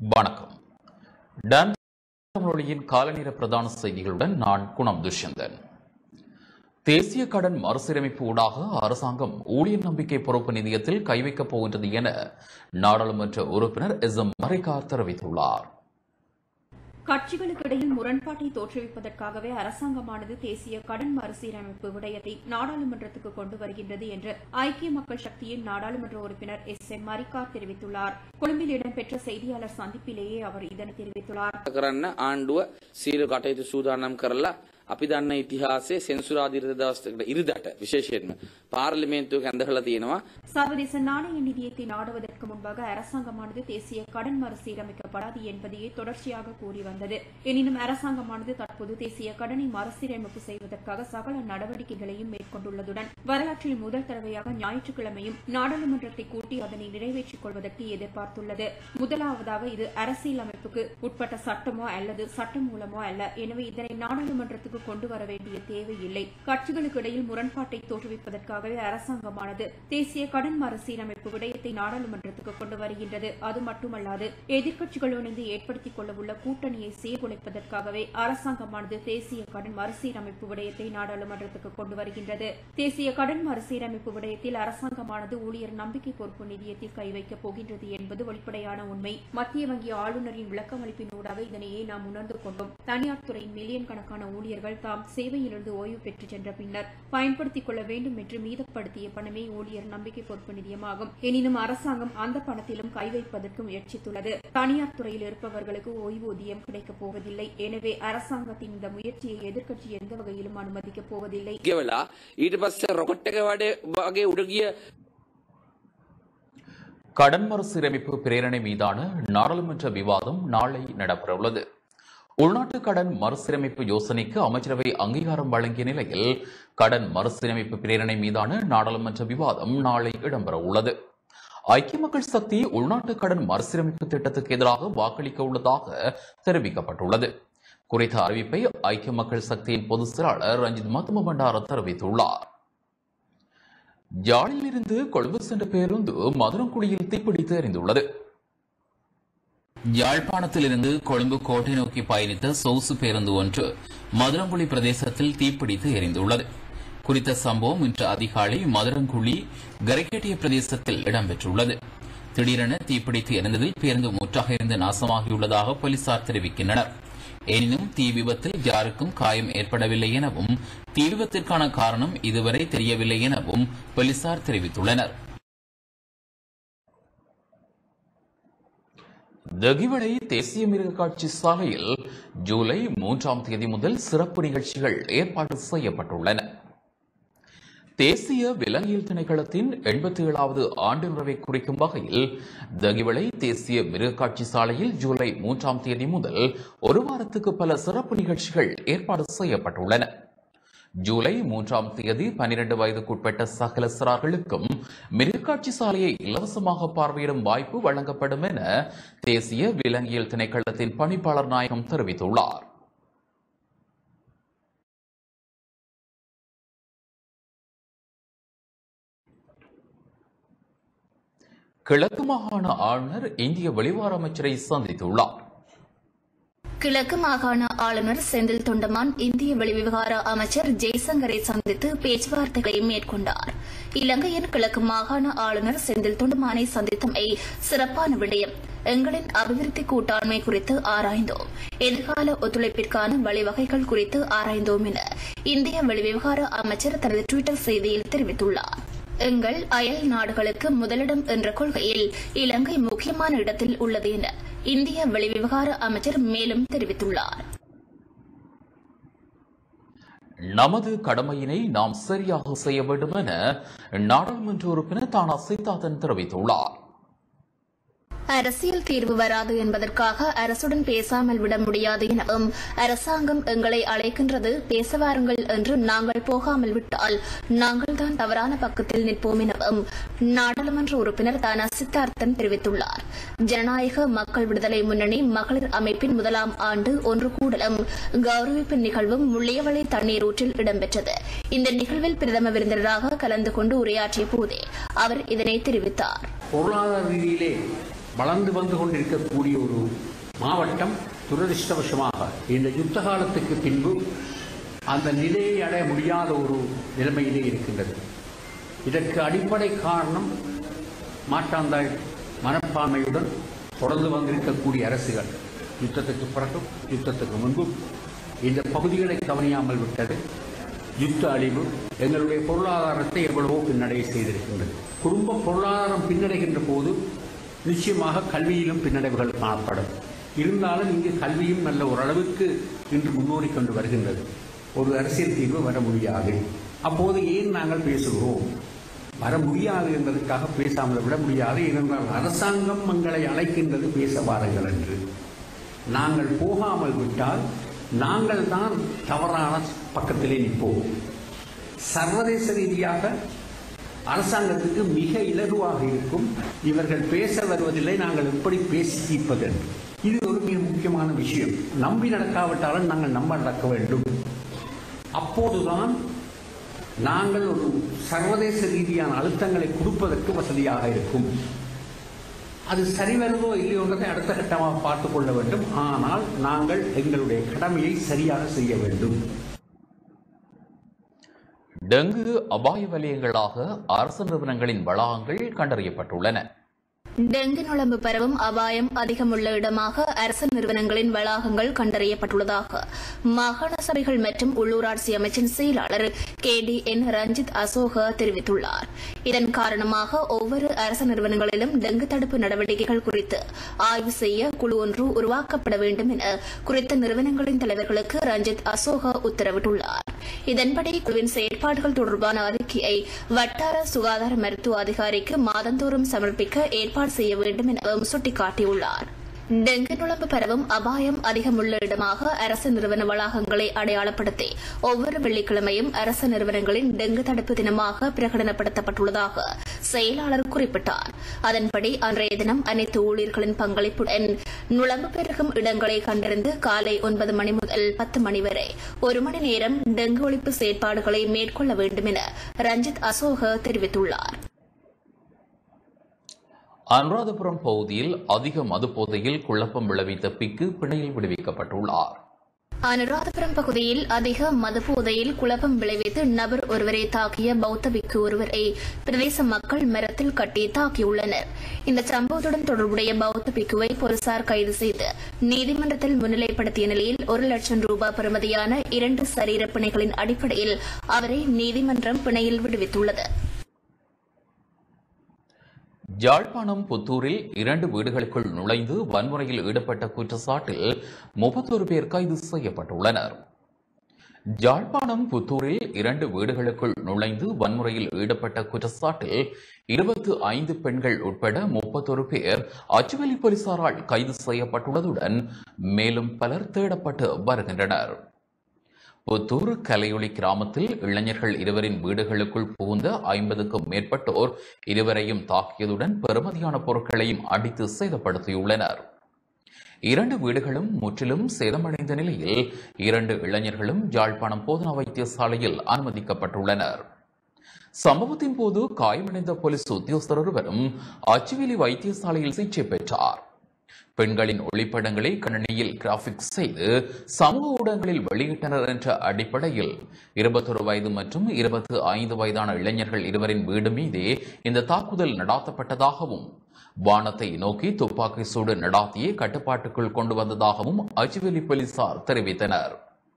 வணக்கம் டான் தமிழொலியின் காலநேர பிரதான செய்திகளுடன் நான் குணம் துஷ்யந்தன் தேசிய கடன் மறுசீரமைப்பு ஊடாக அரசாங்கம் ஊழியர் நம்பிக்கை பொறுப்பு நிதியத்தில் கை வைக்கப் போகின்றது என நாடாளுமன்ற உறுப்பினர் எஸ் எம் மரிகார் தெரிவித்துள்ளார் கட்சிகளுக்கிடையில் முரண்பாட்டை தோற்றுவிப்பதற்காகவே அரசாங்கமானது தேசிய கடன் மறுசீரமைப்பு விடயத்தை நாடாளுமன்றத்துக்கு கொண்டு வருகின்றது என்று ஐக்கிய மக்கள் சக்தியின் நாடாளுமன்ற உறுப்பினர் எஸ் எம் மரிகார் தெரிவித்துள்ளார் கொழும்பில் இடம்பெற்ற செய்தியாளர் சந்திப்பிலேயே அவர் இதனை தெரிவித்துள்ளார் කරන්න ආණ්ඩුව සියලු කටයුතු සූදානම් කරලා අපි දන්න ඉතිහාසයේ සෙන්සුරාදිරද දවස්කට ඉරිදට විශේෂයෙන්ම පාර්ලිමේන්තුවක ඇඳහලා තියෙනවා சர்வதேச நாணய நிதியத்தை நாடுவதற்கு முன்பாக அரசாங்கமானது தேசிய கடன் மறுசீரமைக்கப்படாது என்பதையே தொடர்ச்சியாக கூறி வந்தது எனினும் அரசாங்கமானது தற்போது தேசிய கடனை மறுசீரமைப்பு செய்வதற்காக சகல நடவடிக்கைகளையும் மேற்கொண்டுள்ளதுடன் வரலாற்றில் முதல் தடவையாக ஞாயிற்றுக்கிழமையும் நாடாளுமன்றத்தை கூட்டி அதனை நிறைவேற்றிக் கொள்வதற்கு எதிர்பார்த்துள்ளது முதலாவதாக இது அரசியலமைப்புக்கு உட்பட்ட சட்டமோ அல்லது சட்டம் மூலமோ அல்ல எனவே இதனை நாடாளுமன்றத்துக்கு கொண்டு வர வேண்டிய தேவையில்லை கட்சிகளுக்கு இடையில் முரண்பாட்டை தோற்றுவிப்பதற்காகவே அரசாங்கமானது தேசிய கடன் மறுசீரமைப்பு விடயத்தை நாடாளுமன்றத்துக்கு கொண்டு வருகின்றது அது மட்டுமல்லாது எதிர்க்கட்சிகள் இணைந்து ஏற்படுத்திக் கொள்ளவுள்ள கூட்டணியை சீர்குலைப்பதற்காகவே அரசாங்கமானது தேசிய கடன் மறுசீரமைப்பு விடயத்தை நாடாளுமன்றத்துக்கு கொண்டு வருகின்றது தேசிய கடன் மறுசீரமைப்பு விடயத்தில் அரசாங்கமானது ஊழியர் நம்பிக்கை பொறுப்பு நிதியத்தில் கை வைக்கப் போகின்றது என்பது வெளிப்படையான உண்மை மத்திய வங்கி ஆளுநரின் விளக்கமளிப்பினூடாக இதனையே நாம் உணர்ந்து கொண்டோம் தனியார் துறையின் மில்லியன் கணக்கான ஊழியர்கள் தாம் சேவையிலிருந்து ஓய்வு பெற்று சென்ற பின்னர் பயன்படுத்திக் கொள்ள வேண்டும் என்று மீதப்படுத்திய பணமே ஊழியர் நம்பிக்கை பொறுப்பு நிதியமாகும் எனினும் அரசாங்கம் அந்த பணத்திலும் கை வைப்பதற்கு முயற்சித்துள்ளது தனியார் துறையில் இருப்பவர்களுக்கு ஓய்வூதியம் கிடைக்கப் போவதில்லை எனவே அரசாங்கத்தின் இந்த முயற்சியை எதிர்க்கட்சி எந்த வகையிலும் அனுமதிக்கப் போவதில்லை ගෙවලා ඊට පස්සේ රොකට් එක වඩේ වගේ උඩ ගිය கடன் மறுசீரமைப்பு பிரேரணை மீதான நாடாளுமன்ற விவாதம் நாளை நடைபெறவுள்ளது உள்நாட்டு கடன் மறுசீரமைப்பு யோசனைக்கு அமைச்சரவை அங்கீகாரம் வழங்கிய நிலையில் கடன் மறுசீரமைப்பு பிரேரணை மீதான நாடாளுமன்ற விவாதம் நாளை இடம்பெற உள்ளது ஐக்கிய மக்கள் சக்தி உள்நாட்டு கடன் மறுசீரமைப்பு திட்டத்துக்கு எதிராக வாக்களிக்க உள்ளதாக தெரிவிக்கப்பட்டுள்ளது குறித்த அறிவிப்பை ஐக்கிய மக்கள் சக்தியின் பொதுச் செயலாளர் ரஞ்சித் மத்தும பண்டார தெரிவித்துள்ளார் யாழில் இருந்து கொழும்பு சென்ற பேருந்து மதுரங்குடியில் தீப்பிடித்து எரிந்துள்ளது யாழ்ப்பாணத்திலிருந்து கொழும்பு கோட்டை நோக்கி பயணித்த சொகுசு பேருந்து ஒன்று மதுரங்குழி பிரதேசத்தில் தீப்பிடித்து எரிந்துள்ளது குறித்த சம்பவம் இன்று அதிகாலை மதுரங்குழி கரைக்கேட்டிய பிரதேசத்தில் இடம்பெற்றுள்ளது திடீரென தீப்பிடித்து எரிந்ததில் பேருந்து முற்றாக இருந்து நாசமாகியுள்ளதாக போலீசார் தெரிவிக்கின்றனர் எனினும் தீ விபத்தில் யாருக்கும் காயம் ஏற்படவில்லை எனவும் தீ விபத்திற்கான காரணம் இதுவரை தெரியவில்லை எனவும் போலீசார் தெரிவித்துள்ளனர் தகிவடை தேசிய மிருக காட்சி சாலையில் ஜூலை மூன்றாம் தேதி முதல் சிறப்பு நிகழ்ச்சிகள் ஏற்பாடு செய்யப்பட்டுள்ளன தேசிய விலங்கியல் திணைக்களத்தின் எண்பத்தி ஏழாவது ஆண்டு நிறைவை குறிக்கும் வகையில் தகிவளை தேசிய மிருகக்காட்சி சாலையில் ஜூலை மூன்றாம் தேதி முதல் ஒரு வாரத்துக்கு பல சிறப்பு நிகழ்ச்சிகள் ஏற்பாடு செய்யப்பட்டுள்ளன ஜூலை மூன்றாம் தேதி பனிரெண்டு வயதுக்குட்பட்ட சகல சிறார்களுக்கும் மிருகக்காட்சி சாலையை இலவசமாக பார்வையிடும் வாய்ப்பு வழங்கப்படும் என தேசிய விலங்கியல் திணைக்களத்தின் பணிப்பாளர் நாயகம் தெரிவித்துள்ளார் கிழக்கு மாகாண ஆளுநர் இந்திய வெளிவார அமைச்சரை சந்தித்துள்ளார் கிழக்கு மாகாண ஆளுநர் செந்தில் தொண்டமான் இந்திய வெளிவிவகார அமைச்சர் ஜெய்சங்கரை சந்தித்து பேச்சுவார்த்தைகளை மேற்கொண்டார் இலங்கையின் கிழக்கு மாகாண ஆளுநர் செந்தில் தொண்டமானை சந்தித்தமை சிறப்பான விடயம் எங்களின் அபிவிருத்தி கூட்டாண்மை குறித்து ஆராய்ந்தோம் எதிர்கால ஒத்துழைப்பிற்கான வழிவகைகள் குறித்து ஆராய்ந்தோம் என இந்திய வெளிவிவகார அமைச்சர் தனது டுவிட்டர் செய்தியில் தெரிவித்துள்ளார் எங்கள் அயல் நாடுகளுக்கு முதலிடம் என்ற கொள்கையில் இலங்கை முக்கியமான இடத்தில் உள்ளது என இந்திய வெளிவிவகார அமைச்சர் மேலும் தெரிவித்துள்ளார் நமது கடமையினை நாம் சரியாக செய்ய வேண்டும் என நாடாளுமன்ற உறுப்பினர் தானா சீதாதன் தெரிவித்துள்ளார் அரசியல் தீர்வு வராது என்பதற்காக அரசுடன் பேசாமல் விட முடியாது எனவும் அரசாங்கம் எங்களை அழைக்கின்றது பேச வாருங்கள் என்று நாங்கள் போகாமல் விட்டால் நாங்கள் தான் தவறான பக்கத்தில் நிற்போம் எனவும் நாடாளுமன்ற உறுப்பினர் தானா சித்தார்த்தன் தெரிவித்துள்ளார் ஜனநாயக மக்கள் விடுதலை முன்னணி மகளிர் அமைப்பின் முதலாம் ஆண்டு ஒன்று கூடலும் கௌரவிப்பு நிகழ்வும் முள்ளியவளை தண்ணீர் ஊற்றில் இடம்பெற்றது இந்த நிகழ்வில் பிரதம விருந்தினராக கலந்து கொண்டு உரையாற்றிய போதே அவர் இதனை தெரிவித்தார் பொருளாதார ரீதியிலே வளர்ந்து வந்து கொண்டிருக்கக்கூடிய ஒரு மாவட்டம் துரதிருஷ்டவசமாக இந்த யுத்த காலத்துக்கு பின்பு அந்த நிலையை அடைய முடியாத ஒரு நிலைமையிலே இருக்கின்றது இதற்கு அடிப்படை காரணம் மாற்றாந்தாய் மனப்பான்மையுடன் தொடர்ந்து வந்திருக்கக்கூடிய அரசுகள் யுத்தத்துக்கு பிறகும் யுத்தத்துக்கு முன்பும் இந்த பகுதிகளை கவனியாமல் விட்டது யுத்த அழிவு எங்களுடைய பொருளாதாரத்தை எவ்வளவோ பின்னடைய செய்திருக்கின்றது குடும்ப பொருளாதாரம் பின்னடைகின்ற போது நிச்சயமாக கல்வியிலும் பின்னடைவுகள் காணப்படும் இருந்தாலும் இங்கு கல்வியும் நல்ல ஓரளவுக்கு இன்று முன்னோடி கொண்டு வருகின்றது ஒரு அரசியல் தீர்வு வர முடியாது அப்போது ஏன் நாங்கள் பேசுகிறோம் வர முடியாது என்பதற்காக பேசாமல் விட முடியாது ஏனென்றால் அரசாங்கம் எங்களை அழைக்கின்றது பேச வாருங்கள் என்று நாங்கள் போகாமல் விட்டால் நாங்கள் தான் தவறான பக்கத்திலே நிற்போம் சர்வதேச ரீதியாக அரசாங்கத்துக்கு மிக இலகுவாக இருக்கும் இவர்கள் பேச வருவதில்லை நாங்கள் எப்படி பேசி தீர்ப்பது என்று இது ஒரு மிக முக்கியமான விஷயம் நம்பி நடக்காவிட்டாலும் நாங்கள் நம்ப நடக்க வேண்டும் அப்போதுதான் நாங்கள் ஒரு சர்வதேச ரீதியான அழுத்தங்களை கொடுப்பதற்கு வசதியாக இருக்கும் அது சரி வருதோ இல்லையோன்றதை அடுத்த கட்டமாக பார்த்துக் கொள்ள வேண்டும் ஆனால் நாங்கள் எங்களுடைய கடமையை சரியாக செய்ய வேண்டும் டெங்கு அபாய வலயங்களாக அரசு நிறுவனங்களின் வளாகங்கள் கண்டறியப்பட்டுள்ளன டெங்கு நுழம்பு பரவும் அபாயம் அதிகமுள்ள இடமாக அரசு நிறுவனங்களின் வளாகங்கள் கண்டறியப்பட்டுள்ளதாக மாகாண சபைகள் மற்றும் உள்ளூராட்சி அமைச்சின் செயலாளர் K D N Ranjith Asoka தெரிவித்துள்ளார் இதன் காரணமாக ஒவ்வொரு அரசு நிறுவனங்களிலும் டெங்கு தடுப்பு நடவடிக்கைகள் குறித்து ஆய்வு செய்ய குழு ஒன்று உருவாக்கப்பட வேண்டும் என குறித்த நிறுவனங்களின் தலைவர்களுக்கு ரஞ்சித் அசோக உத்தரவிட்டுள்ளார் இதன்படி குழுவின் செயற்பாடுகள் தொடர்பான அறிக்கையை வட்டார சுகாதார மருத்துவ அதிகாரிக்கு மாதந்தோறும் சமர்ப்பிக்க ஏற்பாடு செய்ய வேண்டும் எனவும் சுட்டிக்காட்டியுள்ளார் டெங்கு நுழம்பு பரவும் அபாயம் அதிகமுள்ள இடமாக அரசு நிறுவன வளாகங்களை அடையாளப்படுத்தி ஒவ்வொரு வெள்ளிக்கிழமையும் அரசு நிறுவனங்களின் டெங்கு தடுப்பு தினமாக பிரகடனப்படுத்தப்பட்டுள்ளதாக செயலாளர் குறிப்பிட்டார் அதன்படி அன்றைய தினம் அனைத்து ஊழியர்களின் பங்களிப்புடன் நுழம்பு பெருகும் இடங்களை கண்டறிந்து காலை ஒன்பது மணி முதல் பத்து மணி வரை ஒரு மணி நேரம் டெங்கு ஒழிப்பு செயற்பாடுகளை மேற்கொள்ள வேண்டும் என ரஞ்சித் அசோக தெரிவித்துள்ளார் அனுராதபுரம் பகுதியில் அதிக மது போதையில் குழப்பம் விளைவித்த பிக்கு பிணையில் விடுவிக்கப்பட்டுள்ளார் அனுராதபுரம் பகுதியில் அதிக மதுபோதையில் குழப்பம் விளைவித்து நபர் ஒருவரை தாக்கிய பௌத்த பிக்கு ஒருவரை பிரதேச மக்கள் மரத்தில் கட்டி தாக்கியுள்ளனர் இந்த சம்பவத்துடன் தொடர்புடைய பௌத்த பிக்குவை போலீசார் கைது செய்து நீதிமன்றத்தில் முன்னிலைப்படுத்திய நிலையில் ஒரு லட்சம் ரூபாய் பெறுமதியான இரண்டு சரீர பிணைகளின் அடிப்படையில் அவரை நீதிமன்றம் பிணையில் விடுவித்துள்ளது யாழ்ப்பாணம் புத்தூரில் இரண்டு வீடுகளுக்குள் நுழைந்து வன்முறையில் ஈடுபட்ட குற்றச்சாட்டில் முப்பத்தொரு பேர் கைது செய்யப்பட்டுள்ளனர் யாழ்ப்பாணம் புத்தூரில் இரண்டு வீடுகளுக்குள் நுழைந்து வன்முறையில் ஈடுபட்ட குற்றச்சாட்டில் இருபத்து ஐந்து பெண்கள் உட்பட முப்பத்தொரு பேர் அச்சுவலி போலீசாரால் கைது செய்யப்பட்டுள்ளதுடன் மேலும் பலர் தேடப்பட்டு வருகின்றனர் புத்தூர் கலையொளி கிராமத்தில் இளைஞர்கள் இருவரின் வீடுகளுக்குள் புகுந்த ஐம்பதுக்கும் மேற்பட்டோர் இருவரையும் தாக்கியதுடன் பெறுமதியான பொருட்களையும் அடித்து சேதப்படுத்தியுள்ளனர் இரண்டு வீடுகளும் முற்றிலும் சேதமடைந்த நிலையில் இரண்டு இளைஞர்களும் யாழ்ப்பாணம் போதனா வைத்தியசாலையில் அனுமதிக்கப்பட்டுள்ளனர் சம்பவத்தின் போது காயமடைந்த போலீஸ் உத்தியோகஸ்தர் ஒருவரும் அச்சுவேலி வைத்தியசாலையில் சிகிச்சை பெற்றார் பெண்களின் ஒளிப்படங்களை கணினியில் கிராபிக்ஸ் செய்து சமூக ஊடகங்களில் வெளியிட்டனர் என்ற அடிப்படையில் இருபத்தொரு வயது மற்றும் இருபத்தி ஐந்து வயதான இளைஞர்கள் இருவரின் வீடு மீதே இந்த தாக்குதல் நடாத்தப்பட்டதாகவும் வானத்தை நோக்கி துப்பாக்கி சூடு நடாத்தியே கட்டுப்பாட்டுக்குள் கொண்டு வந்ததாகவும் அச்சுவேலி போலீசார் தெரிவித்தனர்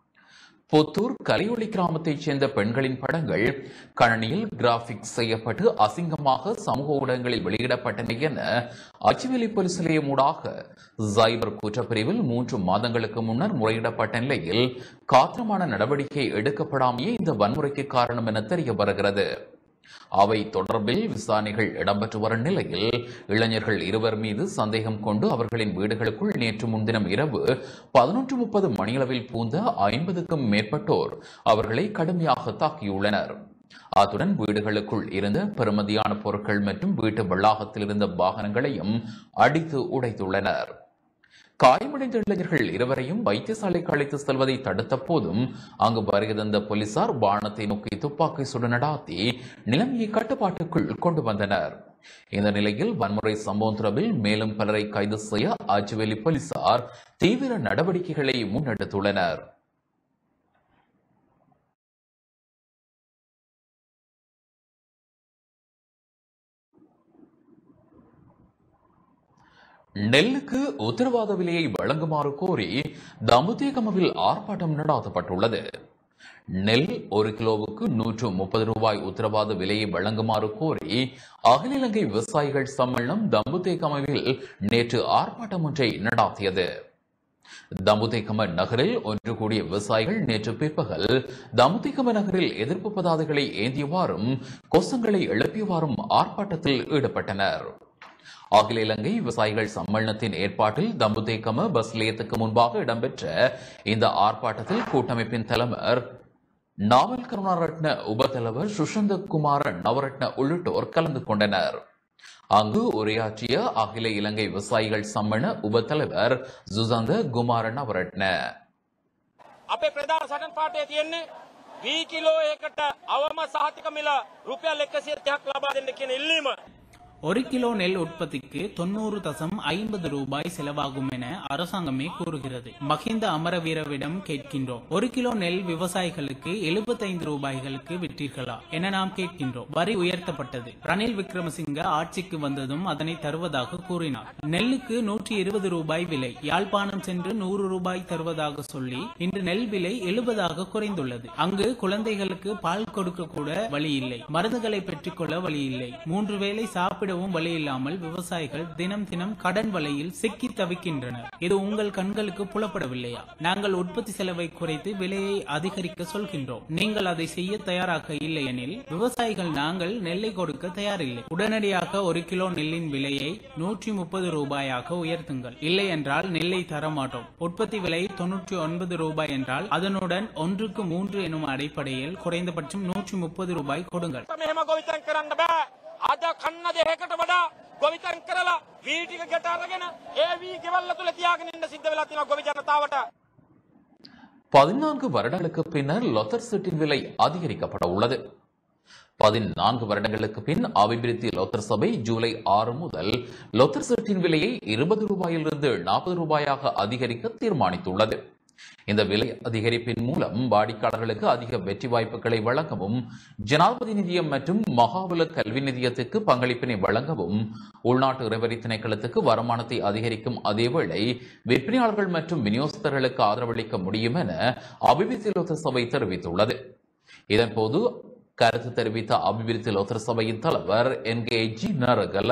புத்தூர் கலையொளி கிராமத்தைச் சேர்ந்த பெண்களின் படங்கள் கணனியில் கிராபிக்ஸ் செய்யப்பட்டு அசிங்கமாக சமூக ஊடகங்களில் வெளியிடப்பட்டன என அச்சுவேலி போலீஸ் நிலையம் ஊடாக சைபர் குற்றப்பிரிவில் மூன்று மாதங்களுக்கு முன்னர் முறையிடப்பட்ட நிலையில் காத்திரமான நடவடிக்கை எடுக்கப்படாமையே இந்த வன்முறைக்கு காரணம் என தெரிய வருகிறது அவை தொடர்பில் விசாரணைகள் இடம்பெற்று வரும் நிலையில் இளைஞர்கள் இருவர் மீது சந்தேகம் கொண்டு அவர்களின் வீடுகளுக்குள் நேற்று முன்தினம் இரவு பதினொன்று முப்பது மணியளவில் பூந்த ஐம்பதுக்கும் மேற்பட்டோர் அவர்களை கடுமையாக தாக்கியுள்ளனர் அத்துடன் வீடுகளுக்குள் இருந்த பெறுமதியான பொருட்கள் மற்றும் வீட்டு வளாகத்தில் இருந்த வாகனங்களையும் அடித்து உடைத்துள்ளனர் காயமடைந்த இளைஞர்கள் இருவரையும் வைத்தியசாலைக்கு அழைத்து செல்வதை தடுத்த போதும் அங்கு வருகை தந்த போலீசார் வானத்தை நோக்கி துப்பாக்கி சுடு நடாத்தி நிலைமையை கட்டுப்பாட்டுக்குள் கொண்டு வந்தனர் இந்த நிலையில் வன்முறை சம்பவம் தொடர்பில் மேலும் பலரை கைது செய்ய ஆச்சுவேலி போலீசார் தீவிர நடவடிக்கைகளை முன்னெடுத்துள்ளனர் நெல்லுக்கு உத்தரவாத விலையை வழங்குமாறு கோரி தமுதேகமவில் ஆர்ப்பாட்டம் நடாத்தப்பட்டுள்ளது நெல் ஒரு கிலோவுக்கு நூற்று முப்பது ரூபாய் உத்தரவாத விலையை வழங்குமாறு கோரி அகில இலங்கை விவசாயிகள் சம்மேளனம் தம்புதேகமவில் நேற்று ஆர்ப்பாட்டம் ஒன்றை நடாத்தியது தம்புதேகம நகரில் ஒன்று கூடிய விவசாயிகள் நேற்று பிற்பகல் தம்புதேகம நகரில் எதிர்ப்பு பதாதைகளை ஏந்தியவாறும் கோஷங்களை எழுப்பியவாறும் ஆர்ப்பாட்டத்தில் ஈடுபட்டனர் அகில இலங்கை விவசாயிகள் சம்மேளனத்தின் ஏற்பாட்டில் தம்புதேகம பஸ் நிலையத்துக்கு முன்பாக இடம்பெற்ற இந்த ஆர்ப்பாட்டத்தில் கூட்டமைப்பின் தலைவர் நாவல் கருணாரட்ன உபதலைவர் சுஷந்த குமார நவரட்ன உள்ளிட்டோர் கலந்து கொண்டனர் அங்கு உரையாற்றிய அகில இலங்கை விவசாயிகள் சம்மேளன உபதலைவர் சுசந்த குமார நவரட்ன අපේ ප්‍රධාන සටන් පාටේ තියෙන්නේ වී කිලෝ ඒකට අවම සහතික මිල රුපියල් 130ක් ලබා දෙන්න කියන ඉල්ලීම ஒரு கிலோ நெல் உற்பத்திக்கு தொண்ணூறு தசம் ஐம்பது ரூபாய் செலவாகும் என அரசாங்கமே கூறுகிறது மஹிந்த அமரவீரவிடம் கேட்கின்றோம் ஒரு கிலோ நெல் விவசாயிகளுக்கு எழுபத்தைந்து ரூபாய்களுக்கு விற்றீர்களா என நாம் கேட்கின்றோம் வரி உயர்த்தப்பட்டது ரணில் விக்ரமசிங்க ஆட்சிக்கு வந்ததும் அதனை தருவதாக கூறினார் நெல்லுக்கு நூற்றி இருபது ரூபாய் விலை யாழ்ப்பாணம் சென்று நூறு ரூபாய் தருவதாக சொல்லி இன்று நெல் விலை எழுபதாக குறைந்துள்ளது அங்கு குழந்தைகளுக்கு பால் கொடுக்க கூட வழி இல்லை மருந்துகளை பெற்றுக்கொள்ள வழி இல்லை மூன்று வேளை சாப்பிடவும் வழி இல்லாமல் விவசாயிகள் தினம் தினம் கடன் வலையில் சிக்கி தவிக்கின்றனர் இது உங்கள் கண்களுக்கு புலப்படவில்லையா நாங்கள் உற்பத்தி செலவை குறைத்து விலையை அதிகரிக்க சொல்கின்றோம் நீங்கள் அதை செய்ய தயாராக இல்லை எனில் விவசாயிகள் நாங்கள் நெல்லை கொடுக்க தயாரில்லை உடனடியாக ஒரு கிலோ நெல்லின் விலையை நூற்றி முப்பது ரூபாயாக உயர்த்துங்கள் இல்லை என்றால் நெல்லை தர மாட்டோம் உற்பத்தி விலை தொன்னூற்றி ஒன்பது ரூபாய் என்றால் அதனுடன் ஒன்றுக்கு மூன்று எனும் அடிப்படையில் குறைந்தபட்சம் நூற்றி முப்பது ரூபாய் கொடுங்கள் මෙහෙම ගොවිතැන් කරන්න බෑ අද කන්න දෙහකට වඩා ගොවිතැන් කරලා වී ටික ගෙට අරගෙන ඒ වී ගෙවල්ල තුල තියාගෙන ඉන්න සිද්ධ වෙලා තියෙනවා ගොවි ජනතාවට பதினான்கு வருடங்களுக்கு பின்னர் லொத்தர் சீட்டின் விலை அதிகரிக்கப்பட உள்ளது பதினான்கு வருடங்களுக்கு பின் அபிவிருத்தி லொத்தர் சபை ஜூலை ஆறு முதல் லொத்தர் சீட்டின் விலையை இருபது ரூபாயிலிருந்து நாற்பது ரூபாயாக அதிகரிக்க தீர்மானித்துள்ளது இந்த விலை அதிகரிப்பின் மூலம் வாடிக்கையாளர்களுக்கு அதிக வெற்றி வாய்ப்புகளை வழங்கவும் ஜனாதிபதி நிதியம் மற்றும் மகாபல கல்வி நிதியத்துக்கு பங்களிப்பினை வழங்கவும் உள்நாட்டு இறைவரி திணைக்களத்துக்கு வருமானத்தை அதிகரிக்கும் அதேவேளை விற்பனையாளர்கள் மற்றும் விநியோகஸ்தர்களுக்கு ஆதரவளிக்க முடியும் என அபிவிருத்தி லோத்தர் சபை தெரிவித்துள்ளது இதன்போது கருத்து தெரிவித்த அபிவிருத்தி லோத்தர் சபையின் தலைவர் என் கே ஜி நரகல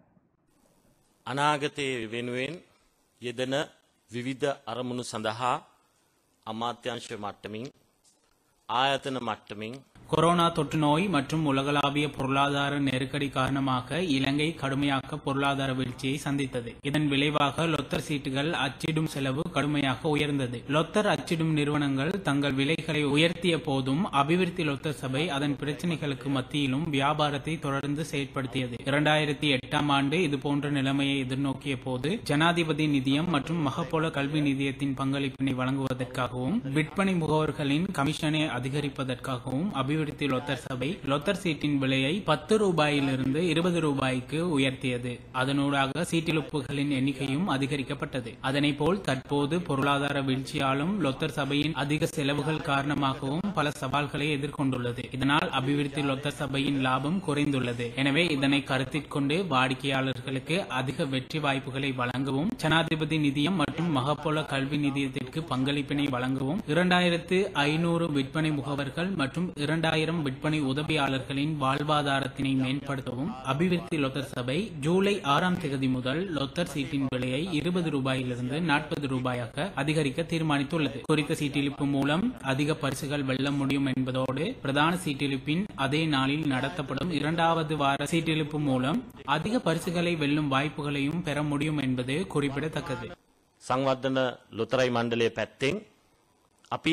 අනාගතයේ වෙනුවෙන් යෙදෙන විවිධ අරමුණු සඳහා අමාත්‍යංශ මට්ටමින් ආයතන මට්ටමින් கொரோனா தொற்று நோய் மற்றும் உலகளாவிய பொருளாதார நெருக்கடி காரணமாக இலங்கை கடுமையாக பொருளாதார வீழ்ச்சியை சந்தித்தது இதன் விளைவாக லொத்தர் சீட்டுகள் அச்சிடும் செலவு கடுமையாக உயர்ந்தது லொத்தர் அச்சிடும் நிறுவனங்கள் தங்கள் விலைகளை உயர்த்திய போதும் அபிவிருத்தி லொத்தர் சபை அதன் பிரச்சனைகளுக்கு மத்தியிலும் வியாபாரத்தை தொடர்ந்து செயற்படுத்தியது இரண்டாயிரத்தி எட்டாம் ஆண்டு இதுபோன்ற நிலைமையை எதிர்நோக்கிய போது ஜனாதிபதி நிதியம் மற்றும் மகப்போல கல்வி நிதியத்தின் பங்களிப்பினை வழங்குவதற்காகவும் விற்பனை முகவர்களின் கமிஷனை அதிகரிப்பதற்காகவும் அபிவிருத்தி லொத்தர் சபை லொத்தர் சீட்டின் விலையை பத்து ரூபாயிலிருந்து இருபது ரூபாய்க்கு உயர்த்தியது அதனூடாக சீட்டிலுப்புகளின் எண்ணிக்கையும் அதிகரிக்கப்பட்டது அதனை போல் தற்போது பொருளாதார வீழ்ச்சியாலும் லொத்தர் சபையின் அதிக செலவுகள் காரணமாகவும் பல சவால்களை எதிர்கொண்டுள்ளது இதனால் அபிவிருத்தி லொத்தர் சபையின் லாபம் குறைந்துள்ளது எனவே இதனை கருத்தில் கொண்டு வாடிக்கையாளர்களுக்கு அதிக வெற்றி வாய்ப்புகளை வழங்கவும் ஜனாதிபதி நிதியம் மற்றும் மகப்போல கல்வி நிதியத்திற்கு பங்களிப்பினை வழங்கவும் இரண்டாயிரத்து ஐநூறு விற்பனை முகவர்கள் மற்றும் இரண்டாயிரம் விற்பனை உதவியாளர்களின் வாழ்வாதாரத்தினை மேம்படுத்தவும் அபிவிருத்தி லொத்தர் சபை ஜூலை ஆறாம் தேதி முதல் லொத்தர் சீட்டின் விலையை இருபது ரூபாயிலிருந்து நாற்பது ரூபாயாக அதிகரிக்க தீர்மானித்துள்ளது குறித்த சீட்டிலிப்பு மூலம் அதிக பரிசுகள் வெல்ல முடியும் என்பதோடு பிரதான சீட்டிலிப்பின் அதே நாளில் நடத்தப்படும் இரண்டாவது வார சீட்டிலிப்பு மூலம் அதிக பரிசுகளை வெல்லும் வாய்ப்புகளையும் பெற முடியும் என்பது குறிப்பிடத்தக்கது සංවර්ධන ලොතරයි මණ්ඩලය පැත්තෙන් අපි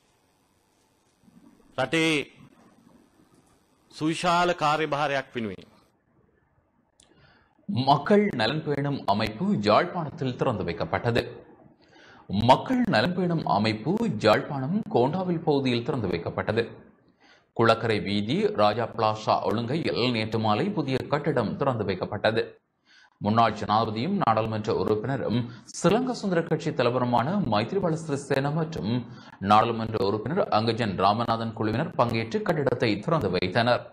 රටේ සුවිශාල කාර්යභාරයක් වෙනුවෙන් மக்கள் நலன் பேணும் அமைப்பு யாழ்ப்பாணத்தில் திறந்து வைக்கப்பட்டது மக்கள் நலன் பேணும் அமைப்பு யாழ்ப்பாணம் கோண்டாவில் பகுதியில் திறந்து வைக்கப்பட்டது குளக்கரை வீதி ராஜா பிளாஷா ஒழுங்கையில் நேற்று மாலை புதிய கட்டிடம் திறந்து வைக்கப்பட்டது முன்னாள் ஜனாதிபதியும் நாடாளுமன்ற உறுப்பினரும் ஸ்ரீலங்கா சுந்தர கட்சி தலைவருமான மைத்ரிபால சிறிசேன மற்றும் நாடாளுமன்ற உறுப்பினர் அங்கஜன் ராமநாதன் குழுவினர் பங்கேற்று கட்டிடத்தை திறந்து வைத்தனர்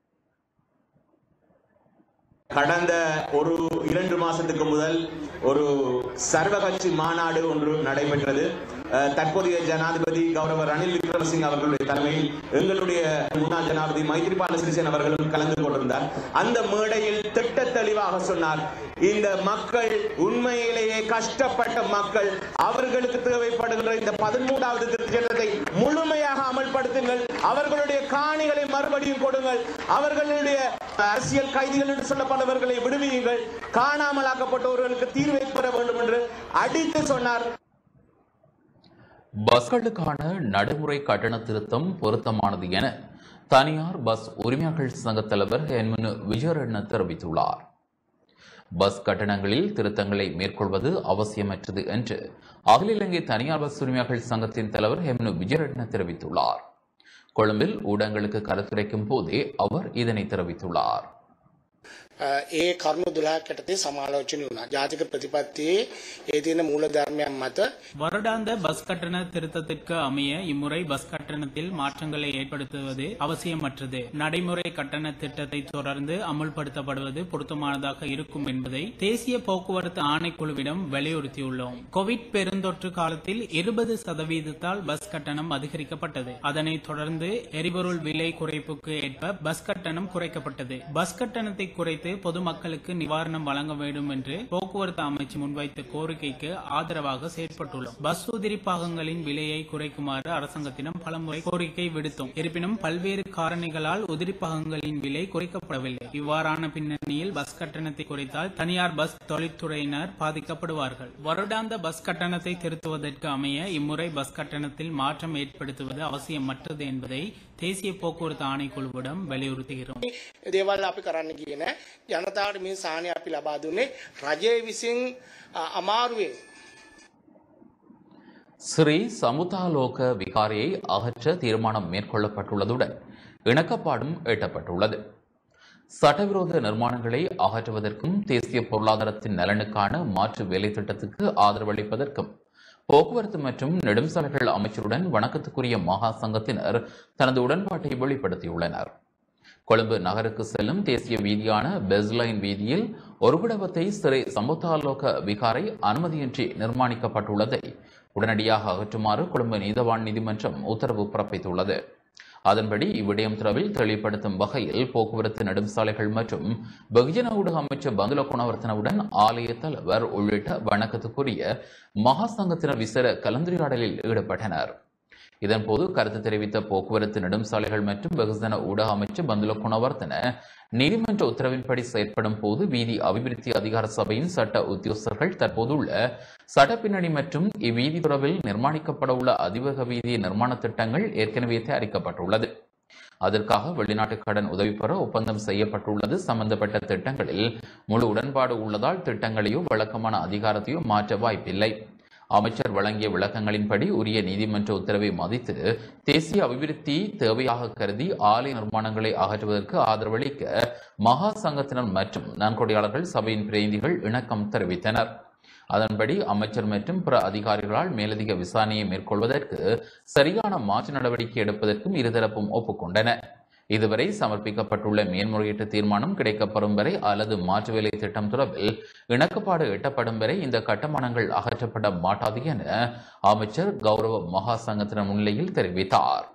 கடந்த ஒரு இரண்டு மாசத்துக்கு முதல் ஒரு சர்வகட்சி மாநாடு ஒன்று நடைபெற்றது அஹ், தற்போதைய ஜனாதிபதி கௌரவ ரணில் விக்ரமசிங்க அவர்களுடைய தலைமையில் எங்களுடைய முன்னாள் ஜனாதிபதி மைத்ரிபால சிறிசேன அவர்களும் கலந்து கொண்டிருந்தார் அந்த மேடையில் திட்ட தெளிவாக சொன்னார் இந்த மக்கள் உண்மையிலேயே கஷ்டப்பட்ட மக்கள் அவர்களுக்கு தேவைப்படுகின்ற இந்த பதிமூன்றாவது திருச்சட்டத்தை முழுமையாக அமல்படுத்துங்கள் அவர்களுடைய காணிகளை மறுபடியும் கொடுங்கள் அவர்களுடைய அரசியல் கைதிகள் என்று சொல்லப்பட்டவர்களை விடுவியுங்கள் காணாமலாக்கப்பட்டவர்களுக்கு தீர்வை பெற வேண்டும் என்று அடித்து சொன்னார் பஸ்களுக்கான நடைமுறை கட்டண திருத்தம் பொருத்தமானது என தனியார் பஸ் உரிமையாளர்கள் சங்க தலைவர் என்மனு விஜயரட்ன தெரிவித்துள்ளார் பஸ் கட்டணங்களில் திருத்தங்களை மேற்கொள்வது அவசியமற்றது என்று அகில இலங்கை தனியார் பஸ் உரிமையாளர்கள் சங்கத்தின் தலைவர் ஹெமனு விஜயரட்ன தெரிவித்துள்ளார் கொழும்பில் ஊடகங்களுக்கு கருத்துரைக்கும் போதே அவர் இதனை தெரிவித்துள்ளார் ඒ කරුණු දුලාක් යටතේ සමාලෝචනය වුණා. ජාතික ප්‍රතිපත්තියේ ඒ තියෙන මූල ධර්මයන් මත வருடாந்த பஸ் கட்டண திருத்தத்திற்கு அமைய இம்முறை பஸ் கட்டணத்தில் மாற்றங்களை ஏற்படுத்துவது அவசியமற்றது நடைமுறை கட்டண திட்டத்தை தொடர்ந்து அமுல்படுத்தப்படுவது பொருத்தமானதாக இருக்கும் என்பதை தேசிய போக்குவரத்து ஆணைக்குழுவிடம் வலியுறுத்தியுள்ளோம் கோவிட் பெருந்தொற்று காலத்தில் இருபது சதவீதத்தால் பஸ் கட்டணம் அதிகரிக்கப்பட்டது அதனைத் தொடர்ந்து எரிபொருள் விலை குறைப்புக்கு ஏற்ப பஸ் கட்டணம் குறைக்கப்பட்டது பஸ் கட்டணத்தை குறைத்து பொதுமக்களுக்கு நிவாரணம் வழங்க வேண்டும் என்று போக்குவரத்து அமைச்சு முன்வைத்த கோரிக்கைக்கு ஆதரவாக செயற்பட்டுள்ளோம் பஸ் உதிரி பாகங்களின் விலையை குறைக்குமாறு அரசாங்கத்திடம் பலமுறை கோரிக்கை விடுத்தோம் இருப்பினும் பல்வேறு காரணிகளால் உதிரி பாகங்களின் விலை குறைக்கப்படவில்லை இவ்வாறான பின்னணியில் பஸ் கட்டணத்தை குறைத்தால் தனியார் பஸ் தொழில்துறையினர் பாதிக்கப்படுவார்கள் வருடாந்த பஸ் கட்டணத்தை திருத்துவதற்கு அமைய இம்முறை பஸ் கட்டணத்தில் மாற்றம் ஏற்படுத்துவது அவசியமற்றது என்பதை தேசிய போக்குவரத்து ஆணைக்குழுவிடம் வலியுறுத்துகிறோம் දේවල් අපි කරන්න කියන ජනතාවට මේ සාහනය අපි ලබා දුන්නේ රජය විසින් අ, අමාරුවෙන් ஸ்ரீ சமுதாலோக விகாரையை அகற்ற தீர்மானம் மேற்கொள்ளப்பட்டுள்ளதுடன் இணக்கப்பாடும் எட்டப்பட்டுள்ளது சட்டவிரோத நிர்மாணங்களை அகற்றுவதற்கும் தேசிய பொருளாதாரத்தின் நலனுக்கான மாற்று வேலை திட்டத்துக்கு ஆதரவளிப்பதற்கும் போக்குவரத்து மற்றும் நெடுஞ்சாலைகள் அமைச்சருடன் வணக்கத்துக்குரிய மகா சங்கத்தினர் தனது உடன்பாட்டை வெளிப்படுத்தியுள்ளனர் கொழும்பு நகருக்கு செல்லும் தேசிய வீதியான பெஸ்லைன் வீதியில் ஒரு குடவத்தை சிறை சமுதாலோக விகாரை அனுமதியின்றி நிர்மாணிக்கப்பட்டுள்ளதை உடனடியாக அகற்றுமாறு கொழும்பு நீதவான் நீதிமன்றம் உத்தரவு பிறப்பித்துள்ளது அதன்படி இவ்விடயம் தொடர்பில் தெளிவுபடுத்தும் வகையில் போக்குவரத்து நெடுஞ்சாலைகள் மற்றும் வெகுஜன ஊடக அமைச்சர் பந்துல குணவர்த்தனவுடன் ஆலய தலைவர் உள்ளிட்ட வணக்கத்துக்குரிய மகா சங்கத்தினர் விசேட கலந்துரையாடலில் ஈடுபட்டனர் இதன்போது கருத்து தெரிவித்த போக்குவரத்து நெடுஞ்சாலைகள் மற்றும் வெகுஜன ஊடக அமைச்சர் பந்துல குணவர்த்தன நீதிமன்ற உத்தரவின்படி செயற்படும் போது வீதி அபிவிருத்தி அதிகார சபையின் சட்ட உத்தியோகஸ்தர்கள் தற்போதுள்ள சட்ட பின்னணி மற்றும் இவ்வீதி தொடர்பில் நிர்மாணிக்கப்பட உள்ள அதிவேக வீதி நிர்மாண திட்டங்கள் ஏற்கனவே தயாரிக்கப்பட்டுள்ளது அதற்காக வெளிநாட்டு கடன் உதவி பெற ஒப்பந்தம் செய்யப்பட்டுள்ளது சம்பந்தப்பட்ட திட்டங்களில் முழு உடன்பாடு உள்ளதால் திட்டங்களையோ வழக்கமான அதிகாரத்தையோ மாற்ற வாய்ப்பில்லை அமைச்சர் வழங்கிய விளக்கங்களின்படி உரிய நீதிமன்ற உத்தரவை மதித்து தேசிய அபிவிருத்தி தேவையாக கருதி ஆலய நிர்மாணங்களை அகற்றுவதற்கு ஆதரவளிக்க மகா சங்கத்தினர் மற்றும் நன்கொடையாளர்கள் சபையின் பிரதிநிதிகள் இணக்கம் தெரிவித்தனர் அதன்படி அமைச்சர் மற்றும் பிற அதிகாரிகளால் மேலதிக விசாரணையை மேற்கொள்வதற்கு சரியான மாற்று நடவடிக்கை எடுப்பதற்கும் இருதரப்பும் ஒப்புக்கொண்டன இதுவரை சமர்ப்பிக்கப்பட்டுள்ள மேன்முறையீட்டு தீர்மானம் கிடைக்கப்பெறும் வரை அல்லது மாற்று வேலை திட்டம் தொடர்பில் இணக்கப்பாடு எட்டப்படும் வரை இந்த கட்டுமானங்கள் அகற்றப்பட மாட்டாது என அமைச்சர் கௌரவ மகா சங்கத்தினர் முன்னிலையில் தெரிவித்தார்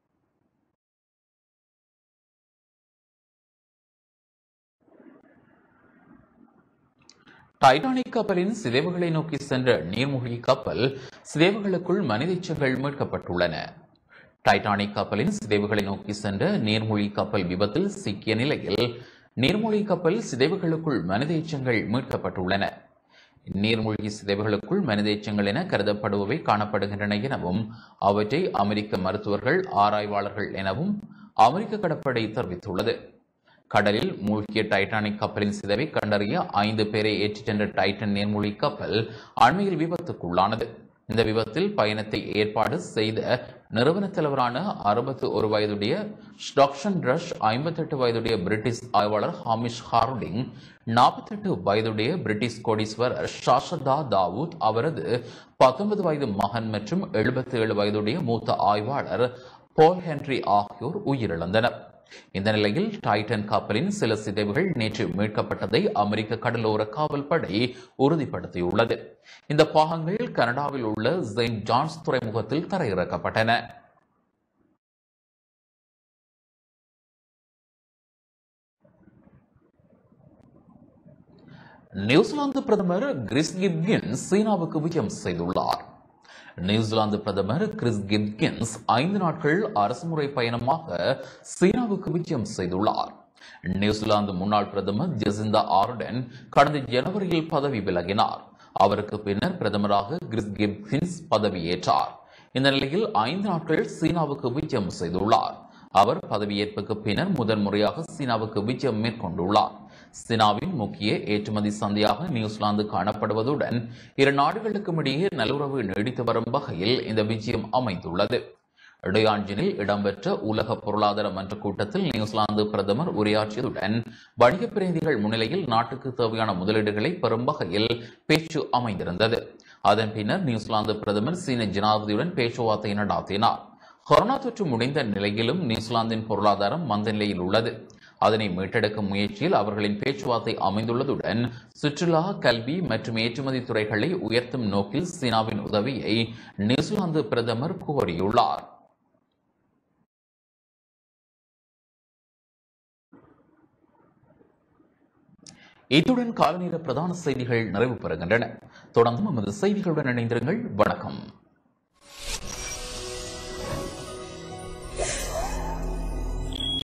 டைட்டானிக் கப்பலின் சிதைவுகளை நோக்கி சென்ற நீர்மூழ்கி கப்பல் சிதைவுகளுக்குள் மனித எச்சங்கள் மீட்கப்பட்டுள்ளன டைட்டானிக் கப்பலின் சிதைவுகளை நோக்கி சென்ற நீர்மூழ்கி கப்பல் விபத்தில் சிக்கிய நிலையில் நீர்மூழ்கி கப்பல் சிதைவுகளுக்குள் மனித எச்சங்கள் மீட்கப்பட்டுள்ளன நீர்மூழ்கி சிதைவுகளுக்குள் மனித எச்சங்கள் என கருதப்படுபவை காணப்படுகின்றன எனவும் அவற்றை அமெரிக்க மருத்துவர்கள் ஆராய்வாளர்கள் எனவும் அமெரிக்க கடற்படை தெரிவித்துள்ளது கடலில் மூழ்கிய டைட்டானிக் கப்பலின் சிதைவை கண்டறிய ஐந்து பேரை ஏற்றிச் சென்ற டைட்டன் நீர்மூழ்கி கப்பல் அண்மையில் விபத்துக்குள்ளானது இந்த விபத்தில் பயணத்தை ஏற்பாடு செய்த நிறுவன தலைவரான அறுபத்து ஒரு வயதுடைய ஸ்டாக்ஷன் ரஷ் ஐம்பத்தெட்டு வயதுடைய பிரிட்டிஷ் ஆய்வாளர் ஹாமிஷ் ஹார்டிங் நாற்பத்தெட்டு வயதுடைய பிரிட்டிஷ் கோடீஸ்வரர் ஷாஷதா தாவூத் அவரது பத்தொன்பது வயது மகன் மற்றும் எழுபத்தி ஏழு வயதுடைய மூத்த ஆய்வாளர் போல் ஹென்றி ஆகியோர் உயிரிழந்தனர் இந்த நிலையில் டைட்டன் கப்பலின் சில சிதைவுகள் நேற்று மீட்கப்பட்டதை அமெரிக்க கடலோர காவல் படை உறுதிப்படுத்தியுள்ளது இந்த பாகங்கள் கனடாவில் உள்ள செயின்ட் ஜான்ஸ் துறைமுகத்தில் தரையிறக்கப்பட்டன நியூசிலாந்து பிரதமர் கிறிஸ் கிப்கின்ஸ் சீனாவுக்கு விஜயம் செய்துள்ளார் நியூசிலாந்து பிரதமர் கிறிஸ் கிப்கின்ஸ் ஐந்து நாட்கள் அரசுமுறை பயணமாக சீனாவுக்கு விஜயம் செய்துள்ளார் நியூசிலாந்து முன்னாள் பிரதமர் ஜெசிந்தா ஆர்டன் கடந்த ஜனவரியில் பதவி விலகினார் அவருக்கு பின்னர் பிரதமராக கிறிஸ் கிப்கின்ஸ் பதவியேற்றார் இந்த நிலையில் ஐந்து நாட்கள் சீனாவுக்கு விஜயம் செய்துள்ளார் அவர் பதவியேற்புக்கு பின்னர் முதன் முறையாக சீனாவுக்கு விஜயம் மேற்கொண்டுள்ளார் சீனாவின் முக்கிய ஏற்றுமதி சந்தையாக நியூசிலாந்து காணப்படுவதுடன் இரு நாடுகளுக்கும் இடையே நல்லுறவு நீடித்து வரும் வகையில் இந்த விஜயம் அமைந்துள்ளது இடையாஞ்சினில் இடம்பெற்ற உலக பொருளாதார மன்ற கூட்டத்தில் நியூசிலாந்து பிரதமர் உரையாற்றியதுடன் வணிக பிரதிநிதிகள் முன்னிலையில் நாட்டுக்கு தேவையான முதலீடுகளை பெறும் வகையில் பேச்சு அமைந்திருந்தது அதன் பின்னர் நியூசிலாந்து பிரதமர் சீன ஜனாதிபதியுடன் பேச்சுவார்த்தை நடாத்தினார் கொரோனா தொற்று முடிந்த நிலையிலும் நியூசிலாந்தின் பொருளாதாரம் மந்த நிலையில் உள்ளது அதனை மீட்டெடுக்கும் முயற்சியில் அவர்களின் பேச்சுவார்த்தை அமைந்துள்ளதுடன் சுற்றுலா கல்வி மற்றும் ஏற்றுமதி துறைகளை உயர்த்தும் நோக்கில் சீனாவின் உதவியை நியூசிலாந்து பிரதமர் கோரியுள்ளார் இத்துடன் காலநேர பிரதான செய்திகள் நிறைவு பெறுகின்றன தொடர்ந்தும் நமது செய்திகளுடன் இணைந்திருங்கள் வணக்கம்